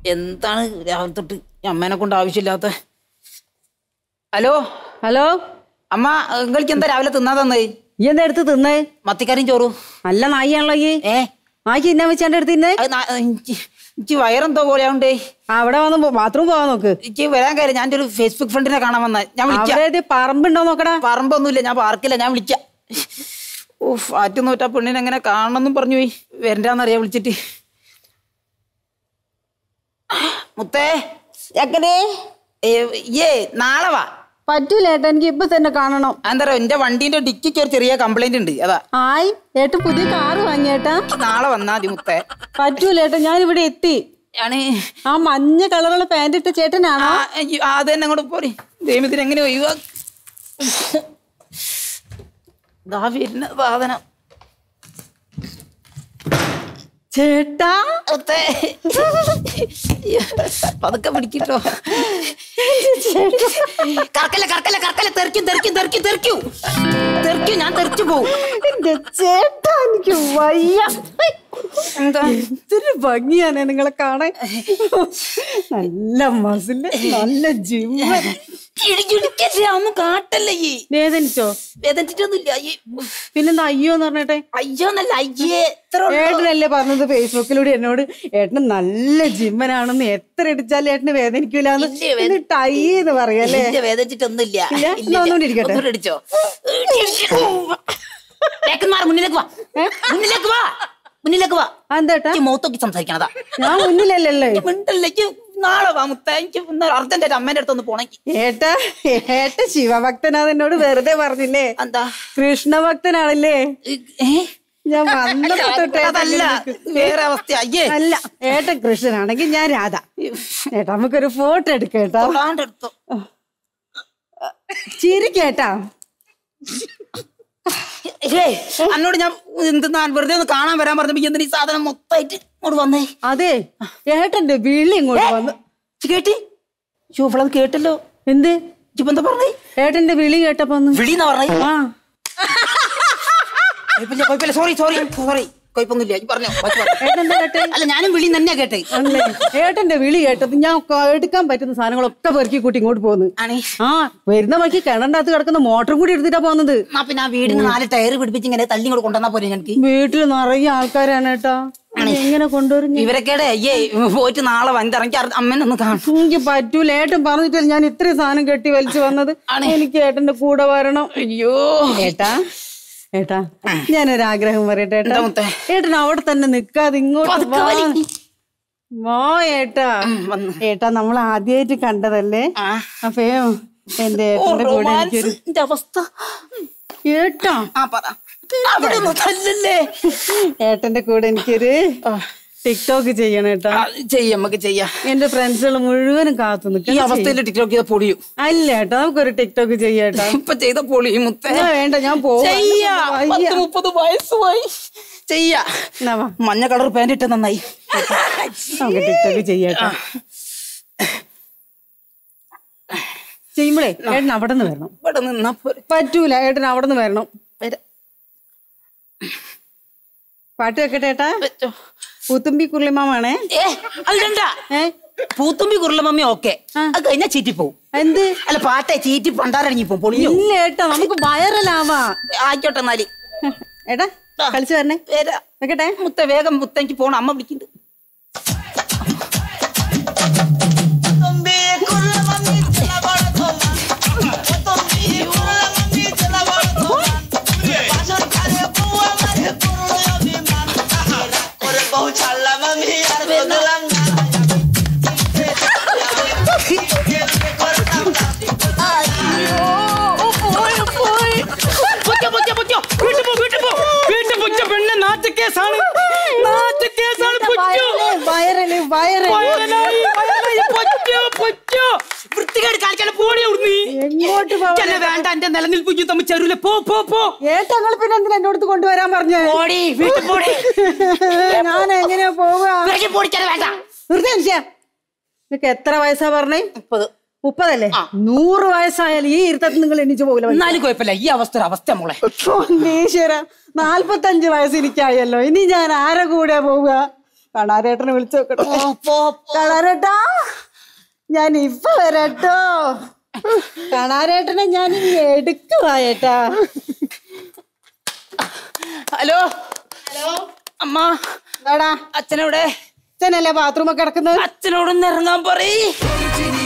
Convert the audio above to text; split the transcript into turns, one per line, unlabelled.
എന്താണ് രാവിലെ തൊട്ട് ഈ അമ്മേനെ കൊണ്ട് ആവശ്യമില്ലാത്ത ഹലോ
ഹലോ
അമ്മ നിങ്ങൾക്ക് എന്താ രാവിലെ തിന്നാ തന്നേ
ഈ എന്താ എടുത്ത് തിന്നേ
മത്തിക്കറിയും ചോറും
നല്ല നായിയാണല്ലോ ഈ
ഏ
നായിക്ക് ഇന്ന വെച്ചാണ്ട് എടുത്ത് തിന്നേ
അത് നാ- എനിക്ക് എനിക്ക് വയറെന്തോ പോലെയാണ്ടേ
അവിടെ വന്ന് ബാത്റൂം പോവാൻ നോക്ക്
എനിക്ക് വരാൻ കാര്യം ഞാൻ എൻ്റെ ഒരു ഫേസ്ബുക്ക് ഫ്രണ്ടിനെ കാണാൻ വന്ന ഞാൻ വിളിക്കാം
അവിടെ ഏത് പറമ്പുണ്ടോ നോക്കടാ
പറമ്പൊന്നുമില്ല ഞാൻ പാർക്കില്ല ഞാൻ വിളിക്കാം ഓഫ് ആറ്റു നോറ്റാ പെണ്ണിനെ എങ്ങനെ കാണണമെന്നും പറഞ്ഞു പോയി വരണ്ടാന്നറിയാ വിളിച്ചിട്ട് മുത്തേ
എക്കടേ
ഏ, ഏ നാളെ വാ
പറ്റൂല ഏട്ടാ എനിക്ക് ഇപ്പൊ തന്നെ കാണണം
എന്താ പറയുക എന്റെ വണ്ടീന്റെ ഡിക്കിക്ക് ഒരു ചെറിയ കംപ്ലൈന്റ് ഉണ്ട് അതാ
ആയി ഏട്ടൻ പുതിയ കാറ് വാങ്ങിയേട്ടാ
നാളെ വന്നാ മതി മുത്തേ
പറ്റൂല ഏട്ടാ ഞാൻ ഇവിടെ എത്തി
ആണ്
ആ മഞ്ഞ കളറുള്ള പാന്റ് ഇട്ട ചേട്ടനാണോ
ആ അയ്യോ, ആ, അത് തന്നെ അങ്ങോട്ട് പോരെ ദൈവത്തിന് എങ്ങനെ ഒഴിവാ ദാ വരുന്ന സാധനം
ചേട്ടാ
മുത്തേ പതുക്കെ പിടിക്കിട്ടോ കറക്കല്ല കറക്കല്ല കറക്കല്ല തെറിക്കും തെറിക്കും തെറിക്കും തെറിക്കൂ തെറിക്കും ഞാൻ തെറിച്ചു പോവും
എന്റെ ചേട്ടാ എനിക്ക് വയ്യ
എന്താ
എന്തൊരു ഭംഗിയാണ് നിങ്ങളെ കാണാൻ നല്ല മസില് നല്ല ജിമ്മ
ഇടിക്കിടിക്കല്ലേ ഒന്നും കാട്ടല്ലേ ഈ
വേദനിച്ചോ
വേദനിച്ചിട്ടൊന്നുമില്ല ഈ
പിന്നെന്താ അയ്യോ എന്ന് പറഞ്ഞിട്ടെ
അയ്യോ നല്ല അയ്യേ എത്ര ഉള്ളൂ.
ഏട്ടനല്ലേ പറഞ്ഞത് ഫേസ്ബുക്കിലൂടെ എന്നോട് ഏട്ടന് നല്ല ജിമ്മനാണെന്ന് എത്ര ഇടിച്ചാലും ഏട്ടന് വേദനിക്കൂലെന്ന്
ഇല്ല, വേദ-
ടൈ എന്ന് പറയല്ലേ
ഇല്ല, വേദനിച്ചിട്ടൊന്നുമില്ല
ഇല്ല? എന്നാ ഒന്നുകൂടി ഇരിക്കട്ടെ.
ഒന്നുകൂടി ഇടിച്ചോ ബാക്കിൽ മാറ്, മുന്നിലേക്ക് വാ മുന്നിലേക്ക് വാ മുന്നിലേക്ക് വാ
അതെന്താ
എനിക്ക് മുഖത്തൊക്കെ സംസാരിക്കണതാ
ഞാൻ മുന്നിലല്ലല്ലേ
മിണ്ടല്ലേക്ക് നാളെ വാ മുത്ത എനിക്ക് അർജന്റ് ആയിട്ട് അമ്മേന്റെ അടുത്തൊന്ന് പോണെങ്കി
ഏട്ടാ ഏട്ട ശിവഭക്തനാന്ന് എന്നോട് വെറുതെ പറഞ്ഞില്ലേ
എന്താ
കൃഷ്ണഭക്തനാണല്ലേ
ഏ?
ഞാൻ വന്നപ്പോ തൊട്ട് ഏട്ടൻ
അതല്ല
ഇങ്ങനെ നിൽക്കും.
വേറെ അവസ്ഥ അയ്യേ
അല്ല ഏട്ടൻ കൃഷ്ണനാണെങ്കിൽ ഞാൻ രാധ ഏട്ടാ നമുക്കൊരു ഫോട്ടോ എടുക്കേട്ടാ
തൊടാണ്ട് എടുത്തോ
ചിരിക്കേട്ടാ
ഏ അന്നോട് ഞാൻ എന്തെന്നാ വെറുതെ ഒന്ന് കാണാൻ വരാൻ പറഞ്ഞപ്പോ എന്തിനാ ഈ സാധനം മൊത്തമായിട്ട് ഇങ്ങോട്ട് വന്നേ
അതെ ഏട്ടന്റെ വിളി ഇങ്ങോട്ട് വന്നു
ഇജ്ജ് കേട്ടി ശുഭളത് കേട്ടല്ലോ
എന്ത്
ഇപ്പൊ എന്താ പറഞ്ഞേ
ഏട്ടന്റെ വിളി കേട്ടപ്പോ ഒന്ന്
വിളിന്നാ പറഞ്ഞേ
ആ
കുഴപ്പമില്ല കുഴപ്പമില്ല സോറി സോറി സോറി കുഴപ്പമൊന്നുമില്ല ഈ പറഞ്ഞോ ബാക്കി പറഞ്ഞോ.
ഏട്ടന്റെ കേട്ടെ
അല്ല ഞാനും വിളി തന്നെയാ കേട്ടെ
അല്ലേ ഏട്ടന്റെ വിളി കേട്ടപ്പോ ഞാൻ ക- എടുക്കാൻ പറ്റുന്ന സാധനങ്ങളൊക്കെ പെറുക്കി കൂട്ടി ഇങ്ങോട്ട് പോന്നു
ആണേ
ആ വരുന്ന വഴിക്ക് കിണറിനകത്ത് കിടക്കുന്ന മോട്ടറും കൂടി എടുത്തിട്ടാ പോകുന്നത്
എന്നാ പിന്നെ ആ വീടിന് നാല് ടയർ പിടിപ്പിച്ച് ഇങ്ങനെ തള്ളി ഇങ്ങോട്ട് കൊണ്ടുവന്നാ പോരെ ഞങ്ങൾക്ക്
വീട്ടിൽ നിറയെ ആൾക്കാരാണ് ഏട്ടാ ഇത് എങ്ങനെ കൊണ്ടുവരും ഞാൻ?
ഇവരൊക്കെടെ അയ്യേ പോയിട്ട് നാളെ വന്നിറങ്ങി അമ്മേനെ ഒന്ന് കാണും
എനിക്ക് പറ്റൂല ഏട്ടൻ പറഞ്ഞിട്ടില്ല ഞാൻ ഇത്രയും സാധനം കെട്ടി വലിച്ചു വന്നത് എനിക്ക് ഏട്ടന്റെ കൂടെ വരണം
അയ്യോ
ഏട്ടാ ഏട്ടാ ഞാനൊരു ആഗ്രഹം പറയട്ടെ ഏട്ടാ
എന്താ മുത്തേ?
ഏട്ടൻ അവിടെ തന്നെ നിക്കാതെ ഇങ്ങോട്ട്
പതുക്കെ
വാ
വലി.
വാ ഏട്ടാ
വന്ന്.
ഏട്ടാ നമ്മൾ ആദ്യമായിട്ട് കണ്ടതല്ലേ
ആ.
അപ്പേ എന്റെ
ഓ,
ഏട്ടന്റെ കൂടെ
റൊമാൻസ്.
എനിക്കൊരു
ഇന്റെ അവസ്ഥ
ഏട്ടാ
ആ പറ അവിടെ ഒന്ന് തല്ലല്ലേ
ഏട്ടന്റെ കൂടെ എനിക്കൊരു
ആ,
ടിക്ടോക്ക് ചെയ്യണം ഏട്ടാ
ആ, ചെയ്യാം നമുക്ക് ചെയ്യാം
എന്റെ ഫ്രണ്ട്സുകൾ മുഴുവനും കാത്തു
ഈ
നിൽക്കണം
അവസ്ഥയിൽ ടിക്ടോക്ക് ചെയ്ത പൊളിയും
അല്ല ഏട്ടാ നമുക്കൊരു ടിക്ടോക്ക് ചെയ്യാട്ടാ
ഇപ്പൊ ചെയ്ത പൊളിയും മുത്തേ
ഞാൻ വേണ്ട ഞാൻ പോവാ
ചെയ്യാ
വയ്യ.
പത്ത് മുപ്പത് വയസ്സുമായി ചെയ്യാ
എന്നാ വാ,
മഞ്ഞ കളർ പാന്റ് ഇട്ട നന്നായി
നമുക്ക് ടിക്ടോക്ക് ചെയ്യാട്ടാ ചെയ്യുമ്പോഴേ ഏട്ടൻ അവിടെ നിന്ന് വരണം
ഇവിടെ നിന്നാ പോരെ.
പറ്റൂല ഏട്ടൻ അവിടെ നിന്ന് വരണം
വരാം.
പാട്ട് വെക്കട്ടെ ഏട്ടാ
വെച്ചോ.
പൂത്തുമ്പി കുർളിമാമാണേ
ഏ അല്ലണ്ട
ഏ
പൂത്തുമ്പി കുരുളമമ്മി ഓക്കെ അത് കഴിഞ്ഞാ ചീറ്റി പോവും
എന്ത്
അല്ല പാട്ടെ ചീറ്റി പണ്ടാരടങ്ങി പോവും പൊളിഞ്ഞു
ഇല്ല ഏട്ടാ നമുക്ക് വൈറലാവാ
ആയിക്കോട്ടെ എന്നാല്
ഏട്ടാ കളിച്ചു വരണേ
വരാ
വെക്കട്ടെ
മുത്ത വേഗം മുത്ത എനിക്ക് പോണം അമ്മ വിളിക്കുന്നുണ്ട് പൊയ്ക്കോ, പൊയ്ക്കോ, പൊയ്ക്കോ. വീട്ടിൽ പോ, വീട്ടിൽ പോ. വീട്ടിൽ പൊയ്ക്കോ, പെണ്ണ് നാട്ടുകേസാണ്. നാട്ടുകേസാണ്, പൊയ്ക്കോ.
വയറല് വയറല്
വയറലായി, വയറലായി, പൊയ്ക്കോ, പൊയ്ക്കോ. വൃത്തികേട് കാണിക്കാതെ പോടി അവിടുന്ന്.
എങ്ങോട്ട് പോവാ?
ചെല്ല വേണ്ട എന്റെ നിലനിൽപ്പ് ഇയ്യും തമ്മിൽ ചേരൂല പോ പോ പോ
ഏട്ടാ നിങ്ങൾ പിന്നെ എന്തിനാ എന്റെ അടുത്ത് കൊണ്ടുവരാൻ പറഞ്ഞേ
പോടി വീട്ടിൽ പോടി
ഞാൻ എങ്ങനെയാ പോവാ
പിറകെ പോടിക്കാതെ വേണ്ട
വെറുതെ മനുഷ്യ നിനക്ക് എത്ര വയസ്സാ പറഞ്ഞേ
മുപ്പത്
മുപ്പതല്ലേ നൂറ് വയസ്സായാലും ഈ ഇരുത്തത്തിൽ നിങ്ങൾ എണീച്ചു പോകില്ല
എന്നാലും കുഴപ്പമില്ല ഈ അവസ്ഥ ഒരു അവസ്ഥ മോളെ
ഈശ്വര നാല്പത്തഞ്ച് വയസ്സ് എനിക്കായല്ലോ ഇനി ഞാൻ ആരെ കൂടെ പോവുക കണാരേട്ടനെ വിളിച്ചു നോക്കട്ടെ
പോ, പോ.
കണാരേട്ടാ ഞാൻ ഇപ്പൊ വരാട്ടോ കണാരേട്ടനെ ഞാൻ ഇനി എടുക്കുവാ ഏട്ടാ
ഹലോ ഹലോ അമ്മ
എന്താടാ
അച്ഛനെവിടെ
അച്ഛനല്ലേ ബാത്റൂമൊക്കെ കിടക്കുന്നത്
അച്ഛനോടൊന്ന് ഇറങ്ങാൻ പറയ്